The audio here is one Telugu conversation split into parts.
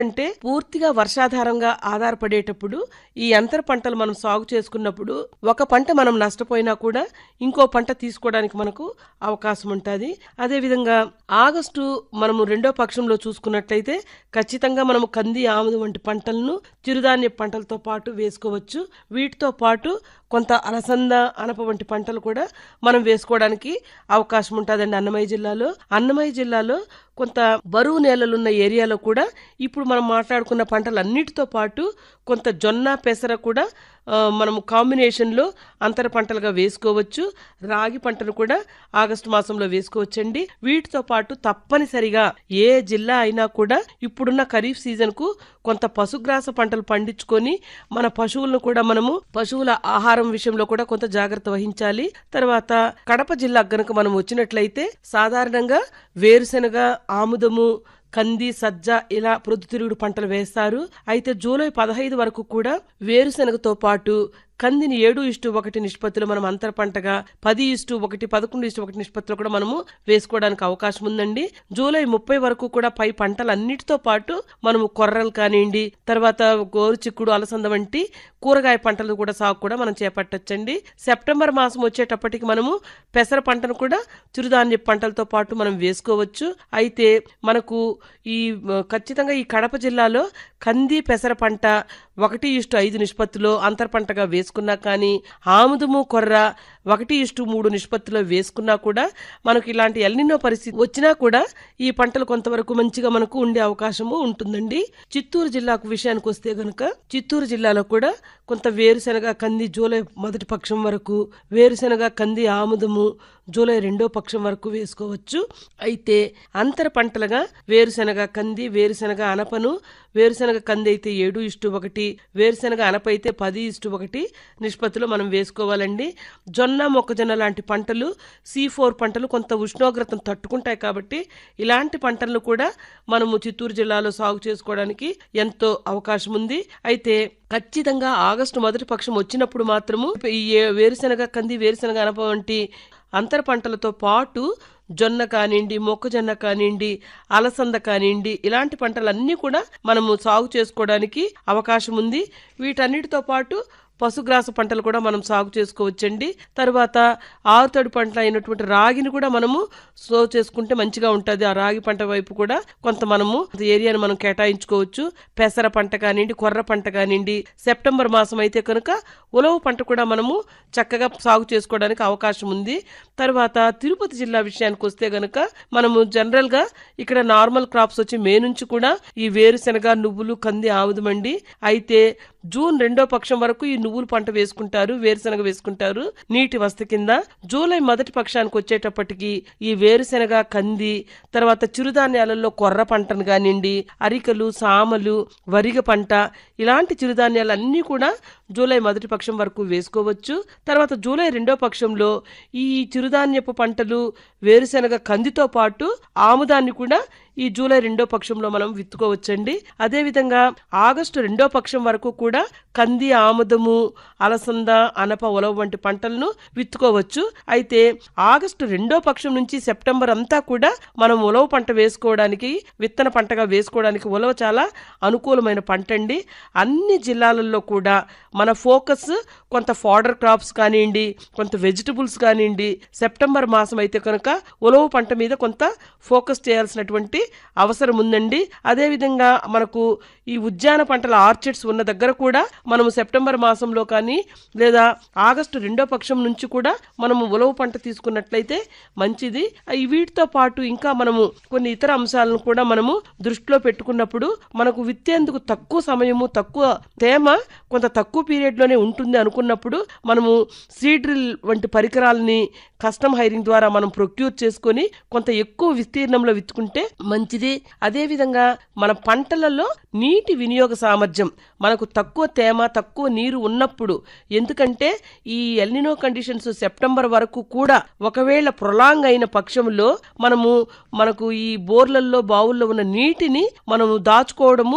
అంటే పూర్తిగా వర్షాధారంగా ఆధారపడేటప్పుడు ఈ అంతర పంటలు మనం సాగు చేసుకున్నప్పుడు ఒక పంట మనం నష్టపోయినా కూడా ఇంకో పంట తీసుకోవడానికి మనకు అవకాశం ఉంటుంది అదేవిధంగా ఆగస్టు మనము రెండో పక్షంలో చూసుకున్నట్లయితే ఖచ్చితంగా మనము కంది ఆముదు వంటి పంటలను చిరుధాన్య పంటలతో పాటు వేసుకోవచ్చు వీటితో పాటు కొంత అలసంద అనప వంటి పంటలు కూడా మనం వేసుకోవడానికి అవకాశం ఉంటుందండి అన్నమయ్య జిల్లాలో అన్నమయ్య జిల్లాలో కొంత బరువు నేలలున్న ఏరియాలో కూడా ఇప్పుడు మనం మాట్లాడుకున్న పంటలన్నిటితో పాటు కొంత జొన్న పెసర కూడా ఆ, మనము కాంబినేషన్లో అంతర పంటలుగా వేసుకోవచ్చు రాగి పంటను కూడా ఆగస్టు మాసంలో వేసుకోవచ్చండి వీటితో పాటు తప్పనిసరిగా ఏ జిల్లా అయినా కూడా ఇప్పుడున్న ఖరీఫ్ సీజన్కు కొంత పశుగ్రాస పంటలు పండించుకొని మన పశువులను కూడా మనము పశువుల ఆహారం విషయంలో కూడా కొంత జాగ్రత్త వహించాలి తర్వాత కడప జిల్లా గనుక మనం వచ్చినట్లయితే సాధారణంగా వేరుశెనగ ఆముదము కంది సజ్జ ఇలా ప్రొద్దుతిరుగుడు పంటలు వేస్తారు అయితే జూలై పదహైదు వరకు కూడా వేరుశెనగతో పాటు కందిని ఏడు ఇష్టు ఒకటి నిష్పత్తిలో మనం అంతర పంటగా పది ఇష్టు ఒకటి పదకొండు ఇష్టు ఒకటి నిష్పత్తిలో కూడా మనము వేసుకోవడానికి అవకాశం ఉందండి జూలై ముప్పై వరకు కూడా పై పంటలన్నిటితో పాటు మనము కొర్రలు కానివ్వండి తర్వాత గోరు చిక్కుడు అలసంద వంటి కూరగాయ పంటలు కూడా సాగు కూడా మనం చేపట్టొచ్చండి సెప్టెంబర్ మాసం వచ్చేటప్పటికి మనము పెసర పంటను కూడా చిరుధాన్య పంటలతో పాటు మనం వేసుకోవచ్చు అయితే మనకు ఈ మ, ఖచ్చితంగా ఈ కడప జిల్లాలో కంది పెసర పంట ఒకటి ఇష్టు ఐదు నిష్పత్తిలో అంతర పంటగా వేసుకున్నా కానీ ఆముదము కొర్ర ఒకటి ఇష్టు మూడు నిష్పత్తిలో వేసుకున్నా కూడా మనకు ఇలాంటి ఎల్నినో పరిస్థితి వచ్చినా కూడా ఈ పంటలు కొంతవరకు మంచిగా మనకు ఉండే అవకాశము ఉంటుందండి చిత్తూరు జిల్లాకు విషయానికి వస్తే గనుక చిత్తూరు జిల్లాలో కూడా కొంత వేరుశెనగ కంది జూలై మొదటి పక్షం వరకు వేరుశెనగ కంది ఆముదము జూలై రెండో పక్షం వరకు వేసుకోవచ్చు అయితే అంతర పంటలుగా వేరుశెనగ కంది వేరుశెనగ అనపను వేరుశెనగ కంది అయితే ఏడు ఇష్టు ఒకటి వేరుశెనగ అనప అయితే పది ఇష్టు ఒకటి నిష్పత్తిలో మనం వేసుకోవాలండి జొన్న మొక్కజొన్న లాంటి పంటలు సి ఫోర్ పంటలు కొంత ఉష్ణోగ్రతను తట్టుకుంటాయి కాబట్టి ఇలాంటి పంటలను కూడా మనము చిత్తూరు జిల్లాలో సాగు చేసుకోవడానికి ఎంతో అవకాశం ఉంది అయితే ఖచ్చితంగా ఆగస్టు మొదటి పక్షం వచ్చినప్పుడు మాత్రము ఈ ఏ- వేరుశెనగ కంది వేరుశెనగ అనప వంటి అంతర పంటలతో పాటు జొన్న కానివ్వండి మొక్కజొన్న కానివ్వండి అలసంద కానివ్వండి ఇలాంటి పంటలన్నీ కూడా మనము సాగు చేసుకోవడానికి అవకాశం ఉంది వీటన్నిటితో పాటు పశుగ్రాస పంటలు కూడా మనం సాగు చేసుకోవచ్చండి తర్వాత ఆరుతడి పంటలు అయినటువంటి రాగిని కూడా మనము సో చేసుకుంటే మంచిగా ఉంటుంది ఆ రాగి పంట వైపు కూడా కొంత మనము ఏరియాను మనం కేటాయించుకోవచ్చు పెసర పంట కానివ్వండి కొర్ర పంట కానివ్వండి సెప్టెంబర్ మాసం అయితే కనుక ఉలవ పంట కూడా మనము చక్కగా సాగు చేసుకోవడానికి అవకాశం ఉంది తర్వాత తిరుపతి జిల్లా విషయానికి వస్తే గనుక మనము జనరల్ గా ఇక్కడ నార్మల్ క్రాప్స్ వచ్చి మే నుంచి కూడా ఈ వేరుశెనగ నువ్వులు కంది ఆముదమండి అయితే జూన్ రెండో పక్షం వరకు ఈ నువ్వులు పంట వేసుకుంటారు వేరుశెనగ వేసుకుంటారు నీటి వసతి కింద జూలై మొదటి పక్షానికి వచ్చేటప్పటికి ఈ వేరుశెనగ కంది తర్వాత చిరుధాన్యాలలో కొర్ర పంటను కానివ్వండి అరికలు సామలు వరిగ పంట ఇలాంటి చిరుధాన్యాలు అన్నీ కూడా జూలై మొదటి పక్షం వరకు వేసుకోవచ్చు తర్వాత జూలై రెండో పక్షంలో ఈ చిరుధాన్యపు పంటలు వేరుశెనగ కందితో పాటు ఆముదాన్ని కూడా ఈ జూలై రెండో పక్షంలో మనం విత్తుకోవచ్చండి అదేవిధంగా ఆగస్టు రెండో పక్షం వరకు కూడా కంది ఆముదము అలసంద అనప ఉలవ వంటి పంటలను విత్తుకోవచ్చు అయితే ఆగస్టు రెండో పక్షం నుంచి సెప్టెంబర్ అంతా కూడా మనం ఉలవ పంట వేసుకోవడానికి విత్తన పంటగా వేసుకోవడానికి ఉలవ చాలా అనుకూలమైన పంట అండి అన్ని జిల్లాలలో కూడా మన ఫోకస్ కొంత ఫాడర్ క్రాప్స్ కానివ్వండి కొంత వెజిటబుల్స్ కానివ్వండి సెప్టెంబర్ మాసం అయితే కనుక ఉలవ పంట మీద కొంత ఫోకస్ చేయాల్సినటువంటి అవసరం ఉందండి అదేవిధంగా మనకు ఈ ఉద్యాన పంటల ఆర్చిడ్స్ ఉన్న దగ్గర కూడా మనము సెప్టెంబర్ మాసంలో కానీ లేదా ఆగస్టు రెండో పక్షం నుంచి కూడా మనము ఉలవ పంట తీసుకున్నట్లయితే మంచిది ఈ వీటితో పాటు ఇంకా మనము కొన్ని ఇతర అంశాలను కూడా మనము దృష్టిలో పెట్టుకున్నప్పుడు మనకు విత్తేందుకు తక్కువ సమయము తక్కువ తేమ కొంత తక్కువ పీరియడ్ లోనే ఉంటుంది అనుకున్నప్పుడు మనము సీడ్రిల్ వంటి పరికరాలని కస్టమ్ హైరింగ్ ద్వారా మనం ప్రొక్యూర్ చేసుకొని కొంత ఎక్కువ విస్తీర్ణంలో విత్తుకుంటే మంచిది అదేవిధంగా మన పంటలలో నీటి వినియోగ సామర్థ్యం మనకు తక్కువ తేమ తక్కువ నీరు ఉన్నప్పుడు ఎందుకంటే ఈ ఎల్నినో కండిషన్స్ సెప్టెంబర్ వరకు కూడా ఒకవేళ ప్రొలాంగ్ అయిన పక్షంలో మనము మనకు ఈ బోర్లల్లో బావుల్లో ఉన్న నీటిని మనము దాచుకోవడము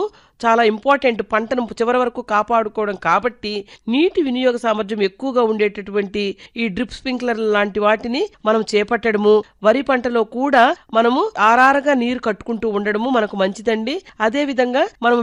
చాలా ఇంపార్టెంట్ పంటను చివరి వరకు కాపాడుకోవడం కాబట్టి నీటి వినియోగ సామర్థ్యం ఎక్కువగా ఉండేటటువంటి ఈ డ్రిప్ స్ప్రింక్లర్ లాంటి వాటిని మనం చేపట్టడము వరి పంటలో కూడా మనము ఆరారగా నీరు కట్టుకుంటూ ఉండడము మనకు మంచిదండి అదే విధంగా మనం